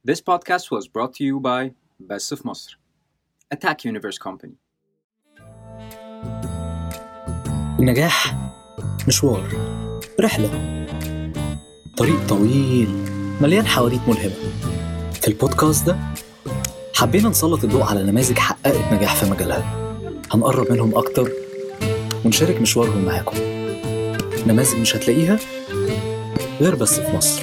This podcast was brought to you by Best of مصر Attack Universe Company النجاح مشوار رحلة طريق طويل مليان حواديت ملهمة في البودكاست ده حبينا نسلط الضوء على نماذج حققت نجاح في مجالها هنقرب منهم أكتر ونشارك مشوارهم معاكم نماذج مش هتلاقيها غير بس في مصر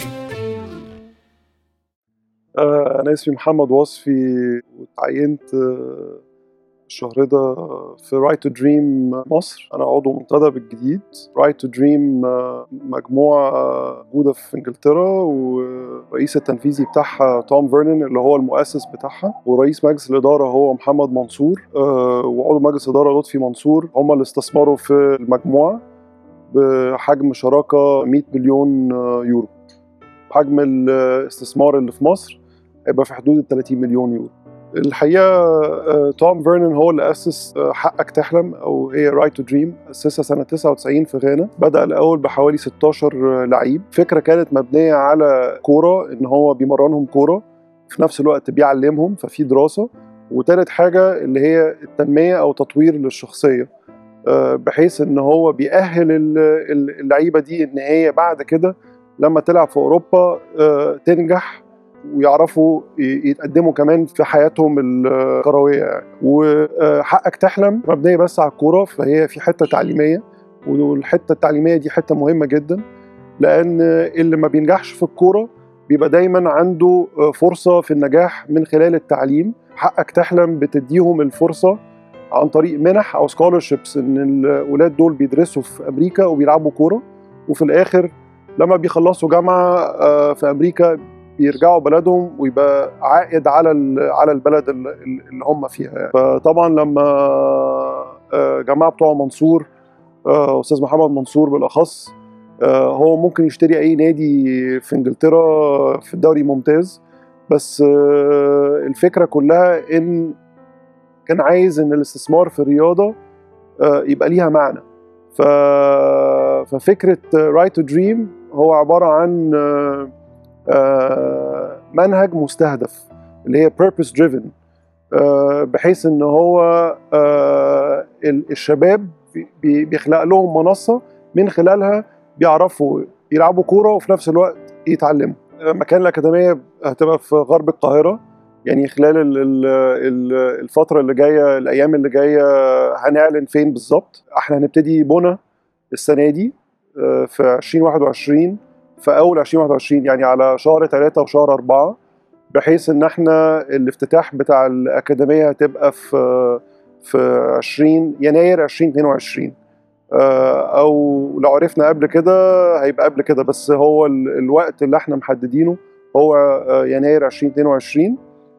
آه، أنا اسمي محمد وصفي وتعينت آه، الشهر ده في رايت تو دريم مصر أنا عضو منتدى بالجديد رايت تو دريم مجموعة موجودة في إنجلترا والرئيس التنفيذي بتاعها توم فيرنن اللي هو المؤسس بتاعها ورئيس مجلس الإدارة هو محمد منصور آه، وعضو مجلس الإدارة لطفي منصور هم اللي استثمروا في المجموعة بحجم شراكة 100 مليون يورو حجم الاستثمار اللي في مصر هيبقى في حدود ال 30 مليون يورو الحقيقه آه، توم فيرنن هو اللي اسس آه، حقك تحلم او هي رايت تو دريم اسسها سنه 99 في غانا بدا الاول بحوالي 16 لعيب فكره كانت مبنيه على كوره ان هو بيمرنهم كوره في نفس الوقت بيعلمهم ففي دراسه وتالت حاجه اللي هي التنميه او تطوير للشخصيه آه، بحيث ان هو بيأهل ال- ال- اللعيبه دي ان هي بعد كده لما تلعب في اوروبا آه، تنجح ويعرفوا ي- يتقدموا كمان في حياتهم الكرويه يعني وحقك تحلم مبنيه بس على الكوره فهي في حته تعليميه والحته التعليميه دي حته مهمه جدا لان اللي ما بينجحش في الكوره بيبقى دايما عنده آه، فرصه في النجاح من خلال التعليم حقك تحلم بتديهم الفرصه عن طريق منح او سكولرشيبس ان الاولاد دول بيدرسوا في امريكا وبيلعبوا كوره وفي الاخر لما بيخلصوا جامعه آه، في امريكا بيرجعوا بلدهم ويبقى عائد على ال- على البلد ال- ال- اللي هم فيها يعني. فطبعا لما آه، جماعه بتوع منصور آه، استاذ محمد منصور بالاخص آه، هو ممكن يشتري اي نادي في انجلترا في الدوري الممتاز بس آه، الفكره كلها ان كان عايز ان الاستثمار في الرياضه آه، يبقى ليها معنى ف... ففكره رايت تو دريم هو عباره عن آه، آه، منهج مستهدف اللي هي purpose driven آه، بحيث ان هو آه، ال- الشباب بي- بيخلق لهم منصه من خلالها بيعرفوا يلعبوا كوره وفي نفس الوقت يتعلموا آه، مكان الاكاديميه هتبقى في غرب القاهره يعني خلال ال- ال- ال- الفتره اللي جايه الايام اللي جايه هنعلن فين بالظبط احنا هنبتدي بنا السنه دي آه، في 2021 في اول 2021 يعني على شهر 3 وشهر 4 بحيث ان احنا الافتتاح بتاع الاكاديميه هتبقى في في 20 يناير 2022 آه، او لو عرفنا قبل كده هيبقى قبل كده بس هو ال- الوقت اللي احنا محددينه هو آه، يناير 2022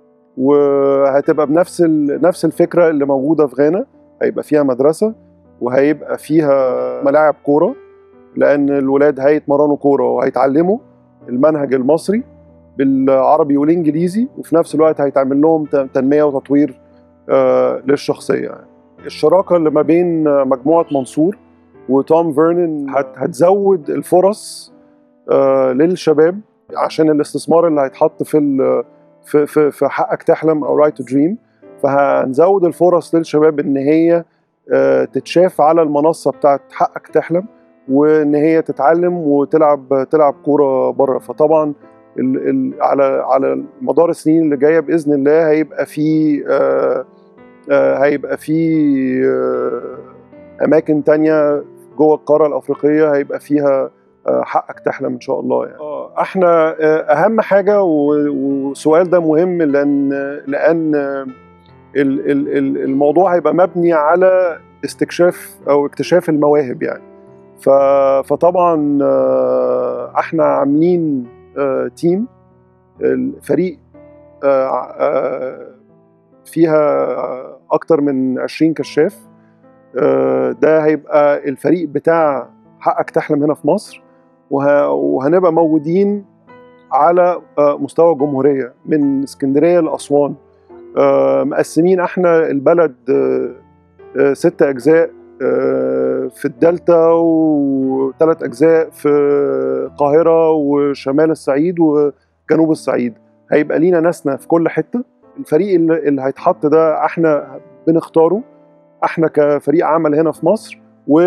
وهتبقى بنفس ال- نفس الفكره اللي موجوده في غانا هيبقى فيها مدرسه وهيبقى فيها ملاعب كوره لان الولاد هيتمرنوا كوره وهيتعلموا المنهج المصري بالعربي والانجليزي وفي نفس الوقت هيتعمل لهم ت- تنميه وتطوير آه، للشخصيه يعني. الشراكه اللي ما بين آه، مجموعه منصور وتوم فيرنن هت- هتزود الفرص آه، للشباب عشان الاستثمار اللي هيتحط في ال- في في في حقك تحلم او رايت تو دريم فهنزود الفرص للشباب ان هي آه، تتشاف على المنصه بتاعت حقك تحلم وان هي تتعلم وتلعب تلعب كوره بره فطبعا ال ال على على مدار السنين اللي جايه باذن الله هيبقى في آه آه هيبقى في آه اماكن تانية جوه القاره الافريقيه هيبقى فيها آه حقك تحلم ان شاء الله يعني آه، احنا آه اهم حاجه و- والسؤال ده مهم لان لان آه، ال- ال- ال- الموضوع هيبقى مبني على استكشاف او اكتشاف المواهب يعني ف- فطبعا آه، احنا عاملين آه، تيم الفريق آه، آه، فيها اكتر من 20 كشاف آه، ده هيبقى الفريق بتاع حقك تحلم هنا في مصر وه- وهنبقى موجودين على آه، مستوى الجمهورية من اسكندرية لأسوان آه، مقسمين احنا البلد آه، آه، ست أجزاء آه، في الدلتا وثلاث أجزاء في القاهرة وشمال الصعيد وجنوب الصعيد هيبقى لينا ناسنا في كل حته الفريق اللي, اللي هيتحط ده احنا بنختاره احنا كفريق عمل هنا في مصر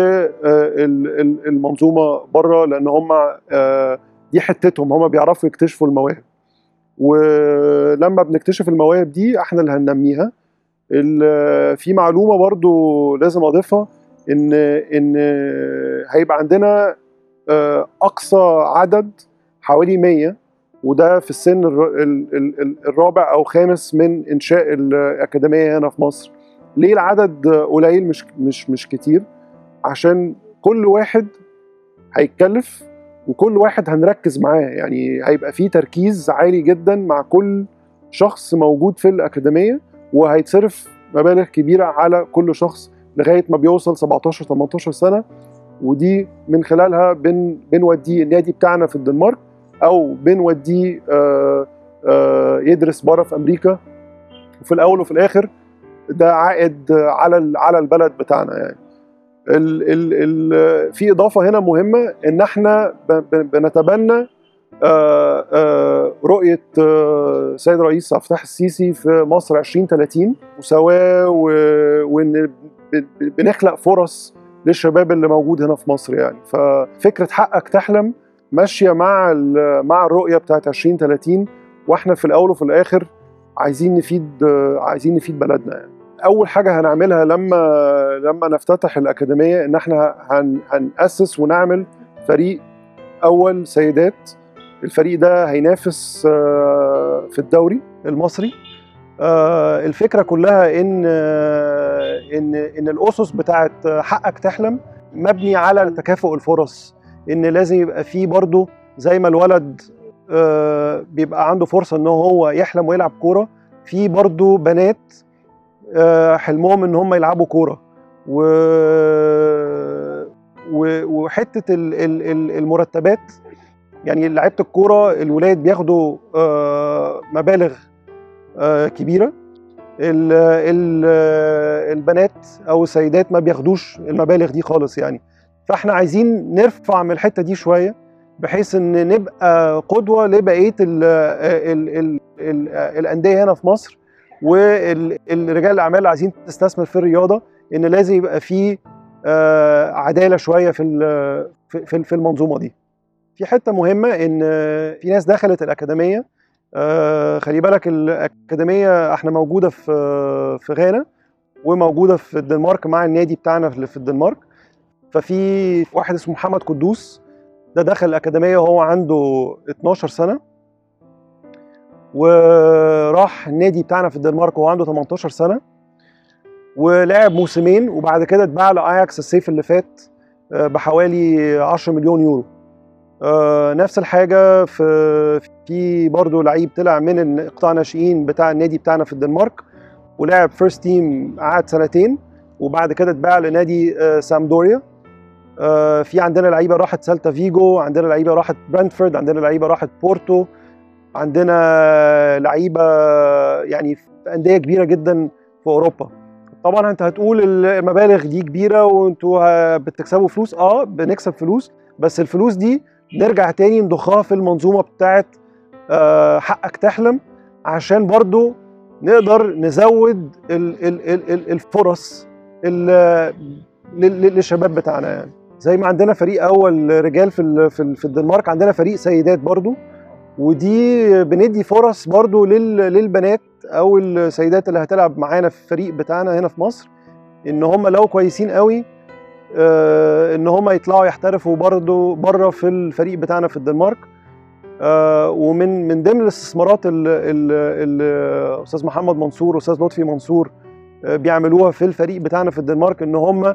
والمنظومه بره لان هم دي حتتهم هم بيعرفوا يكتشفوا المواهب ولما بنكتشف المواهب دي احنا اللي هننميها في معلومه برضو لازم اضيفها ان ان هيبقى عندنا اقصى عدد حوالي 100 وده في السن الرابع او خامس من انشاء الاكاديميه هنا في مصر ليه العدد قليل مش مش مش كتير عشان كل واحد هيتكلف وكل واحد هنركز معاه يعني هيبقى فيه تركيز عالي جدا مع كل شخص موجود في الأكاديمية وهيتصرف مبالغ كبيرة على كل شخص لغاية ما بيوصل 17 18 سنة ودي من خلالها بن بنوديه النادي بتاعنا في الدنمارك أو بنوديه آآ آآ يدرس بره في أمريكا وفي الأول وفي الآخر ده عائد على على البلد بتاعنا يعني ال ال ال في اضافه هنا مهمه ان احنا بنتبنى آآ آآ رؤيه سيد رئيس عبد الفتاح السيسي في مصر 2030 مساواه وان بنخلق فرص للشباب اللي موجود هنا في مصر يعني ففكره حقك تحلم ماشيه مع مع الرؤيه بتاعت 2030 واحنا في الاول وفي الاخر عايزين نفيد عايزين نفيد بلدنا يعني اول حاجه هنعملها لما لما نفتتح الاكاديميه ان احنا هن هناسس ونعمل فريق اول سيدات الفريق ده هينافس في الدوري المصري الفكره كلها ان ان ان الاسس بتاعت حقك تحلم مبني على تكافؤ الفرص ان لازم يبقى فيه برضه زي ما الولد بيبقى عنده فرصه ان هو يحلم ويلعب كوره في برضه بنات حلمهم ان هم يلعبوا كوره و... و... وحته المرتبات يعني لعيبه الكوره الولاد بياخدوا مبالغ كبيره ال... ال... البنات او السيدات ما بياخدوش المبالغ دي خالص يعني فاحنا عايزين نرفع من الحته دي شويه بحيث ان نبقى قدوه لبقيه ال... ال... ال... ال... الانديه هنا في مصر والرجال الاعمال اللي عايزين تستثمر في الرياضه ان لازم يبقى في عداله شويه في في في المنظومه دي. في حته مهمه ان في ناس دخلت الاكاديميه خلي بالك الاكاديميه احنا موجوده في في غانا وموجوده في الدنمارك مع النادي بتاعنا اللي في الدنمارك ففي واحد اسمه محمد قدوس ده دخل الاكاديميه وهو عنده 12 سنه وراح النادي بتاعنا في الدنمارك وهو عنده 18 سنه ولعب موسمين وبعد كده اتباع لاياكس الصيف اللي فات بحوالي 10 مليون يورو نفس الحاجه في في برضه لعيب طلع من قطاع ناشئين بتاع النادي بتاعنا في الدنمارك ولعب فيرست تيم قعد سنتين وبعد كده اتباع لنادي سامدوريا في عندنا لعيبه راحت سالتا فيجو عندنا لعيبه راحت برنتفورد عندنا لعيبه راحت بورتو عندنا لعيبه يعني في انديه كبيره جدا في اوروبا طبعا انت هتقول المبالغ دي كبيره وانتوا بتكسبوا فلوس اه بنكسب فلوس بس الفلوس دي نرجع تاني نضخها في المنظومه بتاعت آه حقك تحلم عشان برضو نقدر نزود ال ال ال الفرص للشباب بتاعنا يعني زي ما عندنا فريق اول رجال في في الدنمارك عندنا فريق سيدات برضو ودي بندي فرص برضو للبنات او السيدات اللي هتلعب معانا في الفريق بتاعنا هنا في مصر ان هم لو كويسين قوي آه ان هم يطلعوا يحترفوا برضو بره في الفريق بتاعنا في الدنمارك آه ومن من ضمن الاستثمارات اللي استاذ محمد منصور واستاذ لطفي منصور آه بيعملوها في الفريق بتاعنا في الدنمارك ان هم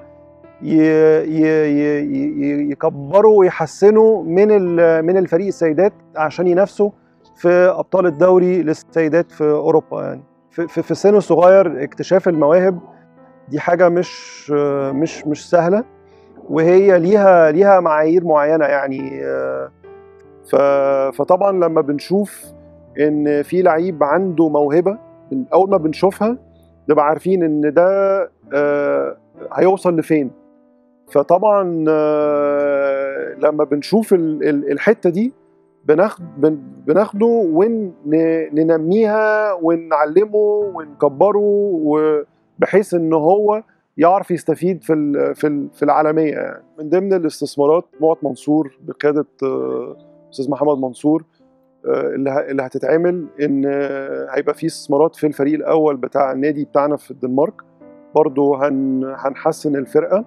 يكبروا ويحسنوا من من الفريق السيدات عشان ينافسوا في ابطال الدوري للسيدات في اوروبا يعني في, في السن الصغير اكتشاف المواهب دي حاجه مش مش مش سهله وهي ليها ليها معايير معينه يعني فطبعا لما بنشوف ان في لعيب عنده موهبه اول ما بنشوفها نبقى عارفين ان ده هيوصل لفين فطبعا لما بنشوف الحته دي بناخد بن- بناخده وننميها ونعلمه ونكبره و- بحيث ان هو يعرف يستفيد في ال- في ال- في العالميه يعني من ضمن الاستثمارات مجموعه منصور بقياده آه، استاذ محمد منصور آه، اللي ه- اللي هتتعمل ان آه، هيبقى في استثمارات في الفريق الاول بتاع النادي بتاعنا في الدنمارك برضو هن هنحسن الفرقه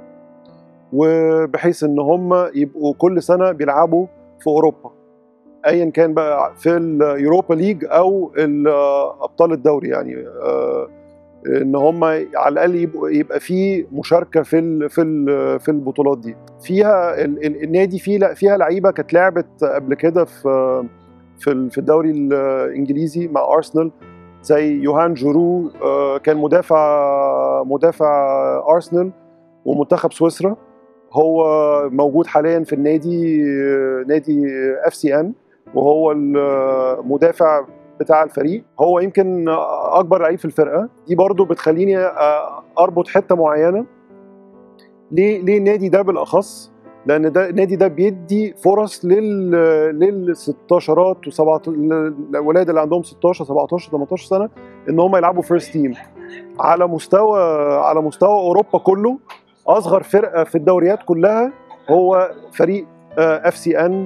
وبحيث ان هم يبقوا كل سنه بيلعبوا في اوروبا ايا كان بقى في اليوروبا ليج او ال- ابطال الدوري يعني آه، ان هم على الاقل يبقوا يبقى في مشاركه في ال في ال في البطولات دي فيها ال- ال- النادي فيه لا فيها لعيبه كانت لعبت قبل كده في في ال- في الدوري الانجليزي مع ارسنال زي يوهان جورو آه، كان مدافع مدافع ارسنال ومنتخب سويسرا هو موجود حاليا في النادي آه، نادي اف سي ان وهو المدافع بتاع الفريق هو يمكن اكبر لعيب في الفرقه دي برضو بتخليني آه، اربط حته معينه ليه ليه النادي ده بالاخص لان ده النادي ده بيدي فرص لل لل 16 و17 الولاد اللي عندهم 16 17 18 سنه ان هم يلعبوا فيرست تيم على مستوى على مستوى اوروبا كله اصغر فرقه في الدوريات كلها هو فريق اف سي ان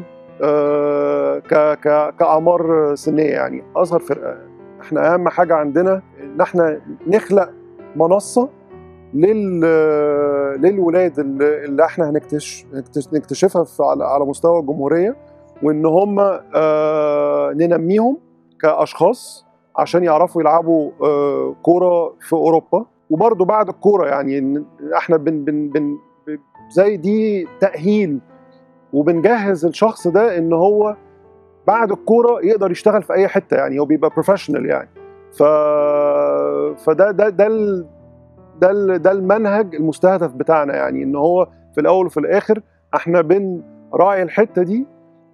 كاعمار سنيه يعني اصغر فرقه احنا اهم حاجه عندنا ان احنا نخلق منصه لل للولاد اللي اللي احنا هنكتش هنكتش- نكتشفها في على على مستوى الجمهوريه وان هم آه، ننميهم كاشخاص عشان يعرفوا يلعبوا آه، كوره في اوروبا وبرضه بعد الكوره يعني إن احنا بن بن بن ب- زي دي تاهيل وبنجهز الشخص ده ان هو بعد الكوره يقدر يشتغل في اي حته يعني هو بيبقى بروفيشنال يعني ف فده ده ده ال... ده ال... ده المنهج المستهدف بتاعنا يعني ان هو في الاول وفي الاخر احنا بنراعي الحته دي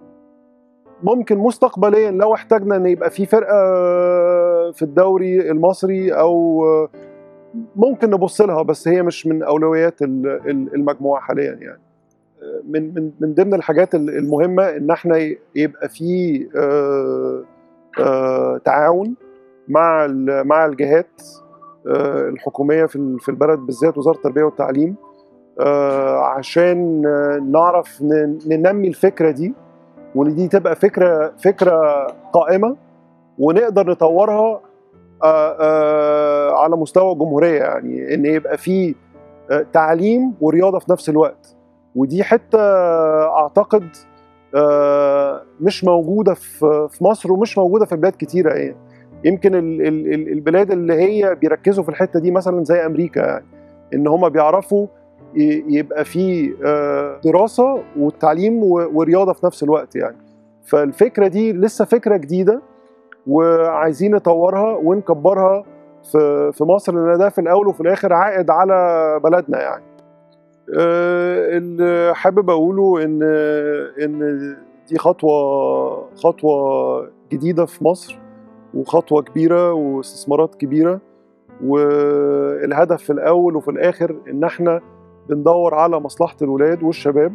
ممكن مستقبليا لو احتاجنا ان يبقى في فرقه في الدوري المصري او ممكن نبص لها بس هي مش من اولويات ال- ال- المجموعه حاليا يعني من من من ضمن الحاجات ال- المهمه ان احنا ي- يبقى في آه، آه، تعاون مع ال- مع الجهات آه، الحكوميه في ال- في البلد بالذات وزاره التربيه والتعليم آه، عشان آه، نعرف ن- ننمي الفكره دي وان دي تبقى فكره فكره قائمه ونقدر نطورها آه، آه، على مستوى الجمهوريه يعني ان يبقى في آه، تعليم ورياضه في نفس الوقت ودي حته اعتقد آه، مش موجوده في في مصر ومش موجوده في بلاد كتيره يعني يمكن ال- ال- ال- البلاد اللي هي بيركزوا في الحته دي مثلا زي امريكا يعني ان هم بيعرفوا ي- يبقى في آه، دراسه وتعليم و- ورياضه في نفس الوقت يعني فالفكره دي لسه فكره جديده وعايزين نطورها ونكبرها في في مصر لان ده في الاول وفي الاخر عائد على بلدنا يعني آه، اللي حابب اقوله ان ان دي خطوه خطوه جديده في مصر وخطوه كبيره واستثمارات كبيره والهدف في الاول وفي الاخر ان احنا بندور على مصلحه الولاد والشباب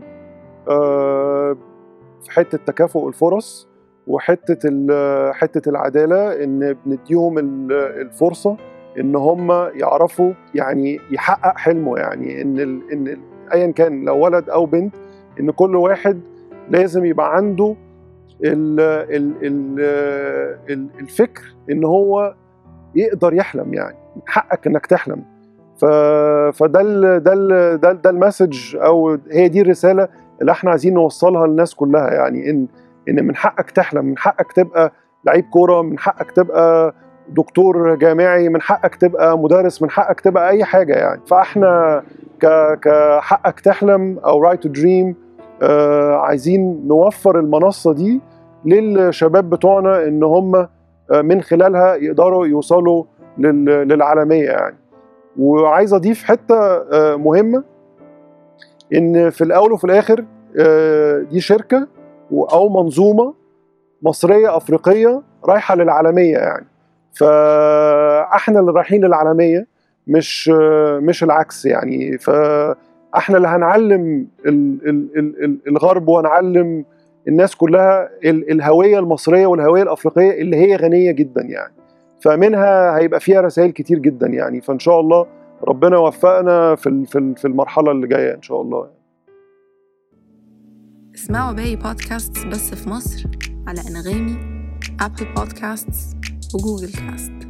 آه، في حته تكافؤ الفرص وحته ال- حته العداله ان بنديهم ال- الفرصه ان هم يعرفوا يعني يحقق حلمه يعني ان ال ان ال ايا كان لو ولد او بنت ان كل واحد لازم يبقى عنده ال ال ال ال الفكر ان هو يقدر يحلم يعني من حقك انك تحلم ف فده ال ده ال ده, ال ده المسج او هي دي الرساله اللي احنا عايزين نوصلها للناس كلها يعني ان ان من حقك تحلم من حقك تبقى لعيب كوره من حقك تبقى دكتور جامعي من حقك تبقى مدرس من حقك تبقى اي حاجه يعني فاحنا ك كحقك تحلم او رايت تو دريم عايزين نوفر المنصه دي للشباب بتوعنا ان هم آه، من خلالها يقدروا يوصلوا لل- للعالميه يعني وعايز اضيف حته آه، مهمه ان في الاول وفي الاخر آه، دي شركه و- او منظومه مصريه افريقيه رايحه للعالميه يعني فاحنا اللي رايحين للعالميه مش آه، مش العكس يعني فاحنا اللي هنعلم ال- ال- ال- ال- الغرب وهنعلم الناس كلها ال- الهويه المصريه والهويه الافريقيه اللي هي غنيه جدا يعني فمنها هيبقى فيها رسائل كتير جدا يعني فان شاء الله ربنا يوفقنا في ال- في ال- في المرحله اللي جايه ان شاء الله اسمعوا باقي بودكاست بس في مصر على انغامي ابل بودكاست وجوجل كاست